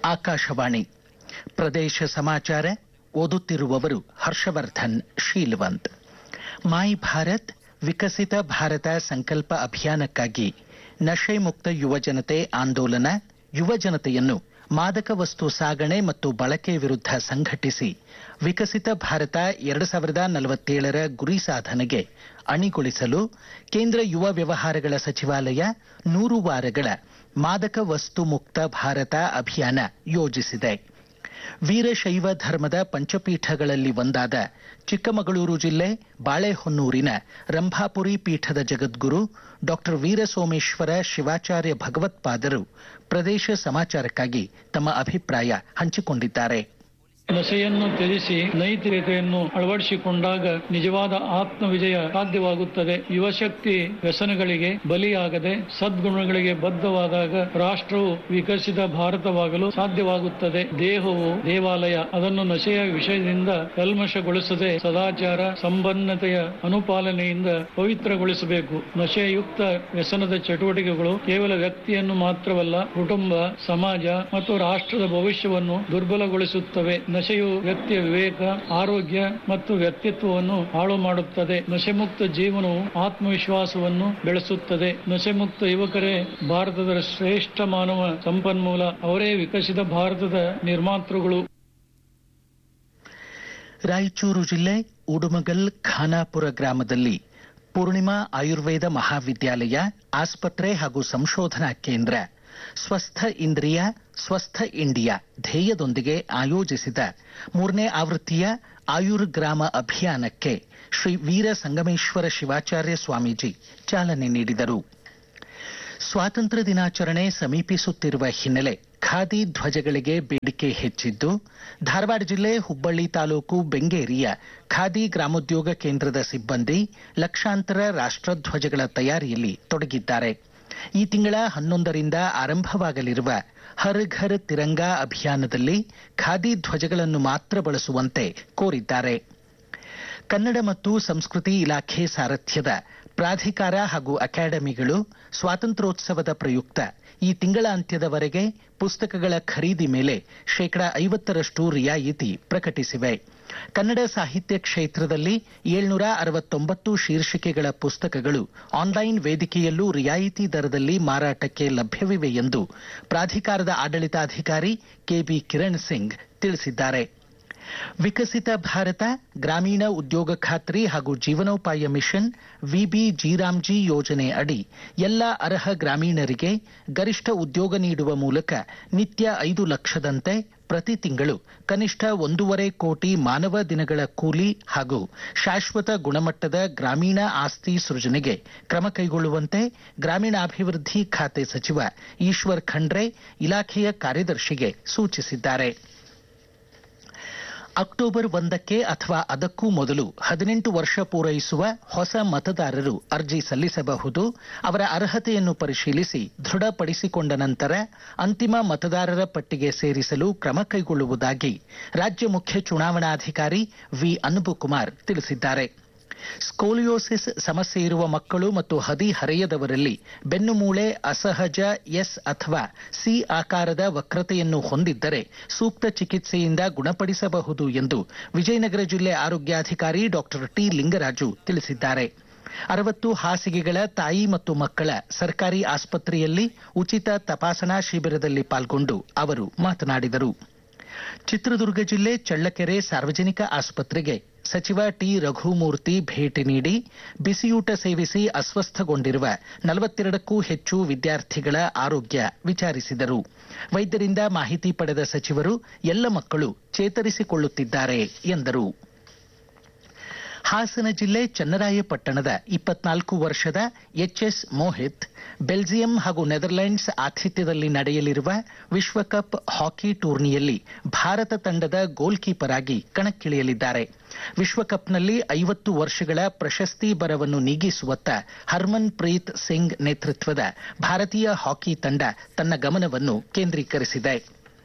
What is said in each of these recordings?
ಆಕಾಶವಾಣಿ ಪ್ರದೇಶ ಸಮಾಚಾರ ಓದುತ್ತಿರುವವರು ಹರ್ಷವರ್ಧನ್ ಶೀಲ್ವಂತ್ ಮೈ ಭಾರತ್ ವಿಕಸಿತ ಭಾರತ ಸಂಕಲ್ಪ ಅಭಿಯಾನಕ್ಕಾಗಿ ನಶೆ ಮುಕ್ತ ಯುವಜನತೆ ಆಂದೋಲನ ಯುವಜನತೆಯನ್ನು ಮಾದಕ ವಸ್ತು ಸಾಗಣೆ ಮತ್ತು ಬಳಕೆ ವಿರುದ್ಧ ಸಂಘಟಿಸಿ ವಿಕಸಿತ ಭಾರತ ಎರಡು ಸಾವಿರದ ನಲವತ್ತೇಳರ ಗುರಿ ಸಾಧನೆಗೆ ಅಣಿಗೊಳಿಸಲು ಕೇಂದ್ರ ಯುವ ವ್ಯವಹಾರಗಳ ಸಚಿವಾಲಯ ನೂರು ವಾರಗಳ ಮಾದಕ ವಸ್ತು ಮುಕ್ತ ಭಾರತ ಅಭಿಯಾನ ಯೋಜಿಸಿದೆ ವೀರಶೈವ ಧರ್ಮದ ಪಂಚಪೀಠಗಳಲ್ಲಿ ಒಂದಾದ ಚಿಕ್ಕಮಗಳೂರು ಜಿಲ್ಲೆ ಬಾಳೆಹೊನ್ನೂರಿನ ರಂಭಾಪುರಿ ಪೀಠದ ಜಗದ್ಗುರು ಡಾಕ್ಟರ್ ವೀರಸೋಮೇಶ್ವರ ಶಿವಾಚಾರ್ಯ ಭಗವತ್ಪಾದರು ಪ್ರದೇಶ ಸಮಾಚಾರಕ್ಕಾಗಿ ತಮ್ಮ ಅಭಿಪ್ರಾಯ ಹಂಚಿಕೊಂಡಿದ್ದಾರೆ ನಶೆಯನ್ನು ತ್ಯಜಿಸಿ ನೈತಿಕತೆಯನ್ನು ಅಳವಡಿಸಿಕೊಂಡಾಗ ನಿಜವಾದ ಆತ್ಮ ವಿಜಯ ಸಾಧ್ಯವಾಗುತ್ತದೆ ಯುವಶಕ್ತಿ ವ್ಯಸನಗಳಿಗೆ ಬಲಿಯಾಗದೆ ಸದ್ಗುಣಗಳಿಗೆ ಬದ್ಧವಾದಾಗ ರಾಷ್ಟ್ರವು ವಿಕಸಿತ ಭಾರತವಾಗಲು ಸಾಧ್ಯವಾಗುತ್ತದೆ ದೇಹವು ದೇವಾಲಯ ಅದನ್ನು ನಶೆಯ ವಿಷಯದಿಂದ ಕಲ್ಮಶಗೊಳಿಸದೆ ಸದಾಚಾರ ಸಂಪನ್ನತೆಯ ಅನುಪಾಲನೆಯಿಂದ ಪವಿತ್ರಗೊಳಿಸಬೇಕು ನಶೆಯುಕ್ತ ವ್ಯಸನದ ಚಟುವಟಿಕೆಗಳು ಕೇವಲ ವ್ಯಕ್ತಿಯನ್ನು ಮಾತ್ರವಲ್ಲ ಕುಟುಂಬ ಸಮಾಜ ಮತ್ತು ರಾಷ್ಟ್ರದ ಭವಿಷ್ಯವನ್ನು ದುರ್ಬಲಗೊಳಿಸುತ್ತವೆ ನಶೆಯು ವ್ಯಕ್ತಿಯ ವಿವೇಕ ಆರೋಗ್ಯ ಮತ್ತು ವ್ಯಕ್ತಿತ್ವವನ್ನು ಹಾಳು ಮಾಡುತ್ತದೆ ನಶೆಮುಕ್ತ ಜೀವನವು ಆತ್ಮವಿಶ್ವಾಸವನ್ನು ಬೆಳೆಸುತ್ತದೆ ನಶೆಮುಕ್ತ ಯುವಕರೇ ಭಾರತದ ಶ್ರೇಷ್ಠ ಮಾನವ ಸಂಪನ್ಮೂಲ ಅವರೇ ವಿಕಸಿತ ಭಾರತದ ನಿರ್ಮಾತೃಗಳು ರಾಯಚೂರು ಜಿಲ್ಲೆ ಉಡುಮಗಲ್ ಖಾನಾಪುರ ಗ್ರಾಮದಲ್ಲಿ ಪೂರ್ಣಿಮಾ ಆಯುರ್ವೇದ ಮಹಾವಿದ್ಯಾಲಯ ಆಸ್ಪತ್ರೆ ಹಾಗೂ ಸಂಶೋಧನಾ ಕೇಂದ್ರ ಸ್ವಸ್ಥ ಇಂದ್ರಿಯ ಸ್ವಸ್ಥ ಇಂಡಿಯಾ ಧ್ಯೇಯದೊಂದಿಗೆ ಆಯೋಜಿಸಿದ ಮೂರನೇ ಆವೃತ್ತಿಯ ಆಯುರ್ ಗ್ರಾಮ ಅಭಿಯಾನಕ್ಕೆ ಶ್ರೀ ವೀರ ಸಂಗಮೇಶ್ವರ ಶಿವಾಚಾರ್ಯ ಸ್ವಾಮೀಜಿ ಚಾಲನೆ ನೀಡಿದರು ಸ್ವಾತಂತ್ರ್ಯ ದಿನಾಚರಣೆ ಸಮೀಪಿಸುತ್ತಿರುವ ಹಿನ್ನೆಲೆ ಖಾದಿ ಧ್ವಜಗಳಿಗೆ ಬೇಡಿಕೆ ಹೆಚ್ಚಿದ್ದು ಧಾರವಾಡ ಜಿಲ್ಲೆ ಹುಬ್ಬಳ್ಳಿ ತಾಲೂಕು ಬೆಂಗೇರಿಯ ಖಾದಿ ಗ್ರಾಮೋದ್ಯೋಗ ಕೇಂದ್ರದ ಸಿಬ್ಬಂದಿ ಲಕ್ಷಾಂತರ ರಾಷ್ಟ್ರಧ್ವಜಗಳ ತಯಾರಿಯಲ್ಲಿ ತೊಡಗಿದ್ದಾರೆ ಈ ತಿಂಗಳ ಹನ್ನೊಂದರಿಂದ ಆರಂಭವಾಗಲಿರುವ ಹರ್ ಘರ್ ತಿರಂಗಾ ಅಭಿಯಾನದಲ್ಲಿ ಖಾದಿ ಧ್ವಜಗಳನ್ನು ಮಾತ್ರ ಬಳಸುವಂತೆ ಕೋರಿದ್ದಾರೆ ಕನ್ನಡ ಮತ್ತು ಸಂಸ್ಕೃತಿ ಇಲಾಖೆ ಸಾರಥ್ಯದ ಪ್ರಾಧಿಕಾರ ಹಾಗೂ ಅಕಾಡೆಮಿಗಳು ಸ್ವಾತಂತ್ರ್ಯೋತ್ಸವದ ಪ್ರಯುಕ್ತ ಈ ತಿಂಗಳ ಅಂತ್ಯದವರೆಗೆ ಪುಸ್ತಕಗಳ ಖರೀದಿ ಮೇಲೆ ಶೇಕಡಾ ಐವತ್ತರಷ್ಟು ರಿಯಾಯಿತಿ ಪ್ರಕಟಿಸಿವೆ ಕನ್ನಡ ಸಾಹಿತ್ಯ ಕ್ಷೇತ್ರದಲ್ಲಿ ಏಳ್ನೂರ ಅರವತ್ತೊಂಬತ್ತು ಶೀರ್ಷಿಕೆಗಳ ಪುಸ್ತಕಗಳು ಆನ್ಲೈನ್ ವೇದಿಕೆಯಲ್ಲೂ ರಿಯಾಯಿತಿ ದರದಲ್ಲಿ ಮಾರಾಟಕ್ಕೆ ಲಭ್ಯವಿವೆ ಎಂದು ಪ್ರಾಧಿಕಾರದ ಆಡಳಿತಾಧಿಕಾರಿ ಕೆಬಿ ಕಿರಣ್ ಸಿಂಗ್ ತಿಳಿಸಿದ್ದಾರೆ ವಿಕಸಿತ ಭಾರತ ಗ್ರಾಮೀಣ ಉದ್ಯೋಗ ಖಾತ್ರಿ ಹಾಗೂ ಜೀವನೋಪಾಯ ಮಿಷನ್ ವಿಬಿ ಜೀರಾಮ್ಜಿ ಯೋಜನೆ ಅಡಿ ಎಲ್ಲ ಅರ್ಹ ಗ್ರಾಮೀಣರಿಗೆ ಗರಿಷ್ಠ ಉದ್ಯೋಗ ನೀಡುವ ಮೂಲಕ ನಿತ್ಯ ಐದು ಲಕ್ಷದಂತೆ ಪ್ರತಿ ತಿಂಗಳು ಕನಿಷ್ಠ ಒಂದೂವರೆ ಕೋಟಿ ಮಾನವ ದಿನಗಳ ಕೂಲಿ ಹಾಗೂ ಶಾಶ್ವತ ಗುಣಮಟ್ಟದ ಗ್ರಾಮೀಣ ಆಸ್ತಿ ಸೃಜನೆಗೆ ಕ್ರಮ ಕೈಗೊಳ್ಳುವಂತೆ ಗ್ರಾಮೀಣಾಭಿವೃದ್ಧಿ ಖಾತೆ ಸಚಿವ ಈಶ್ವರ್ ಖಂಡ್ರೆ ಇಲಾಖೆಯ ಕಾರ್ಯದರ್ಶಿಗೆ ಸೂಚಿಸಿದ್ದಾರೆ ಅಕ್ಟೋಬರ್ ಒಂದಕ್ಕೆ ಅಥವಾ ಅದಕ್ಕೂ ಮೊದಲು ಹದಿನೆಂಟು ವರ್ಷ ಪೂರೈಸುವ ಹೊಸ ಮತದಾರರು ಅರ್ಜಿ ಸಲ್ಲಿಸಬಹುದು ಅವರ ಅರ್ಹತೆಯನ್ನು ಪರಿಶೀಲಿಸಿ ದೃಢಪಡಿಸಿಕೊಂಡ ನಂತರ ಅಂತಿಮ ಮತದಾರರ ಪಟ್ಟಿಗೆ ಸೇರಿಸಲು ಕ್ರಮ ಕೈಗೊಳ್ಳುವುದಾಗಿ ರಾಜ್ಯ ಮುಖ್ಯ ಚುನಾವಣಾಧಿಕಾರಿ ವಿ ಅನ್ಬುಕುಮಾರ್ ತಿಳಿಸಿದ್ದಾರೆ ಸ್ಕೋಲಿಯೋಸಿಸ್ ಸಮಸ್ಯೆ ಇರುವ ಮಕ್ಕಳು ಮತ್ತು ಹದಿಹರೆಯದವರಲ್ಲಿ ಬೆನ್ನುಮೂಳೆ ಅಸಹಜ ಎಸ್ ಅಥವಾ ಸಿ ಆಕಾರದ ವಕ್ರತೆಯನ್ನು ಹೊಂದಿದ್ದರೆ ಸೂಕ್ತ ಚಿಕಿತ್ಸೆಯಿಂದ ಗುಣಪಡಿಸಬಹುದು ಎಂದು ವಿಜಯನಗರ ಜಿಲ್ಲೆ ಆರೋಗ್ಯಾಧಿಕಾರಿ ಡಾಕ್ಟರ್ ಟಿ ಲಿಂಗರಾಜು ತಿಳಿಸಿದ್ದಾರೆ ಅರವತ್ತು ಹಾಸಿಗೆಗಳ ತಾಯಿ ಮತ್ತು ಮಕ್ಕಳ ಸರ್ಕಾರಿ ಆಸ್ಪತ್ರೆಯಲ್ಲಿ ಉಚಿತ ತಪಾಸಣಾ ಶಿಬಿರದಲ್ಲಿ ಪಾಲ್ಗೊಂಡು ಅವರು ಮಾತನಾಡಿದರು ಚಿತ್ರದುರ್ಗ ಜಿಲ್ಲೆ ಚಳ್ಳಕೆರೆ ಸಾರ್ವಜನಿಕ ಆಸ್ಪತ್ರೆಗೆ ಸಚಿವ ಟಿ ರಘುಮೂರ್ತಿ ಭೇಟಿ ನೀಡಿ ಬಿಸಿಯೂಟ ಸೇವಿಸಿ ಅಸ್ವಸ್ಥಗೊಂಡಿರುವ ನಲವತ್ತೆರಡಕ್ಕೂ ಹೆಚ್ಚು ವಿದ್ಯಾರ್ಥಿಗಳ ಆರೋಗ್ಯ ವಿಚಾರಿಸಿದರು ವೈದ್ಯರಿಂದ ಮಾಹಿತಿ ಪಡೆದ ಸಚಿವರು ಎಲ್ಲ ಮಕ್ಕಳು ಚೇತರಿಸಿಕೊಳ್ಳುತ್ತಿದ್ದಾರೆ ಎಂದರು ಹಾಸನ ಜಿಲ್ಲೆ ಚನ್ನರಾಯಪಟ್ಟಣದ ಇಪ್ಪತ್ನಾಲ್ಕು ವರ್ಷದ ಎಚ್ಎಸ್ ಮೋಹಿತ್ ಬೆಲ್ಜಿಯಂ ಹಾಗೂ ನೆದರ್ಲೆಂಡ್ಸ್ ಆತಿಥ್ಯದಲ್ಲಿ ನಡೆಯಲಿರುವ ವಿಶ್ವಕಪ್ ಹಾಕಿ ಟೂರ್ನಿಯಲ್ಲಿ ಭಾರತ ತಂಡದ ಗೋಲ್ ಕೀಪರ್ ಆಗಿ ಕಣಕ್ಕಿಳಿಯಲಿದ್ದಾರೆ ವಿಶ್ವಕಪ್ನಲ್ಲಿ ಐವತ್ತು ವರ್ಷಗಳ ಪ್ರಶಸ್ತಿ ಬರವನ್ನು ನೀಗಿಸುವತ್ತ ಹರ್ಮನ್ ಪ್ರೀತ್ ಸಿಂಗ್ ನೇತೃತ್ವದ ಭಾರತೀಯ ಹಾಕಿ ತಂಡ ತನ್ನ ಗಮನವನ್ನು ಕೇಂದ್ರೀಕರಿಸಿದೆ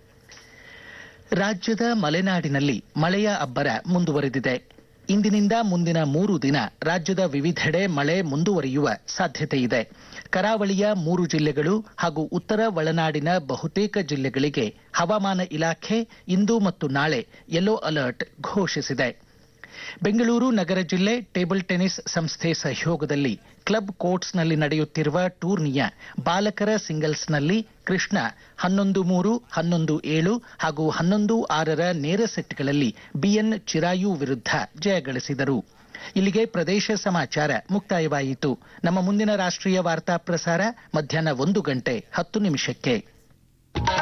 ರಾಜ್ಯದ ಮಲೆನಾಡಿನಲ್ಲಿ ಮಳೆಯ ಅಬ್ಬರ ಮುಂದುವರೆದಿದೆ ಇಂದಿನಿಂದ ಮುಂದಿನ ಮೂರು ದಿನ ರಾಜ್ಯದ ವಿವಿಧೆಡೆ ಮಳೆ ಮುಂದುವರಿಯುವ ಸಾಧ್ಯತೆ ಇದೆ ಕರಾವಳಿಯ ಮೂರು ಜಿಲ್ಲೆಗಳು ಹಾಗೂ ಉತ್ತರ ಒಳನಾಡಿನ ಬಹುತೇಕ ಜಿಲ್ಲೆಗಳಿಗೆ ಹವಾಮಾನ ಇಲಾಖೆ ಇಂದು ಮತ್ತು ನಾಳೆ ಯೆಲ್ಲೋ ಅಲರ್ಟ್ ಘೋಷಿಸಿದೆ ಬೆಂಗಳೂರು ನಗರ ಜಿಲ್ಲೆ ಟೇಬಲ್ ಟೆನಿಸ್ ಸಂಸ್ಥೆ ಸಹಯೋಗದಲ್ಲಿ ಕ್ಲಬ್ ಕೋರ್ಟ್ಸ್ನಲ್ಲಿ ನಡೆಯುತ್ತಿರುವ ಟೂರ್ನಿಯ ಬಾಲಕರ ಸಿಂಗಲ್ಸ್ನಲ್ಲಿ ಕೃಷ್ಣ ಹನ್ನೊಂದು ಮೂರು ಹನ್ನೊಂದು ಏಳು ಹಾಗೂ ಹನ್ನೊಂದು ಆರರ ನೇರ ಸೆಟ್ಗಳಲ್ಲಿ ಬಿಎನ್ ಚಿರಾಯು ವಿರುದ್ಧ ಜಯಗಳಿಸಿದರು ಇಲ್ಲಿಗೆ ಪ್ರದೇಶ ಸಮಾಚಾರ ಮುಕ್ತಾಯವಾಯಿತು ನಮ್ಮ ಮುಂದಿನ ರಾಷ್ಟ್ರೀಯ ವಾರ್ತಾ ಪ್ರಸಾರ ಮಧ್ಯಾಹ್ನ ಒಂದು ಗಂಟೆ ಹತ್ತು ನಿಮಿಷಕ್ಕೆ